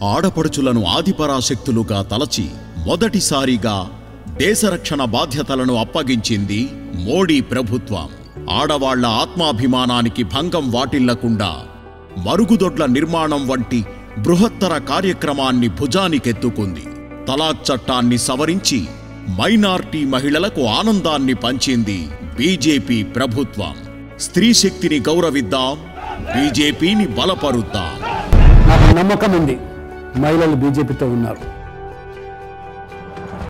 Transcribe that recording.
ఆడపడుచులను ఆదిపరాశక్తులుగా తలచి మొదటిసారిగా దేశరక్షణ బాధ్యతలను అప్పగించింది మోడీ ప్రభుత్వం ఆడవాళ్ల ఆత్మాభిమానానికి భంగం వాటిల్లకుండా మరుగుదొడ్ల నిర్మాణం వంటి బృహత్తర కార్యక్రమాన్ని భుజానికెత్తుకుంది తలాక్ చట్టాన్ని సవరించి మైనార్టీ మహిళలకు ఆనందాన్ని పంచింది బీజేపీ ప్రభుత్వం స్త్రీ శక్తిని గౌరవిద్దాం బీజేపీని బలపరుద్దాం నాకు నమ్మకం ఉంది మహిళలు బీజేపీతో ఉన్నారు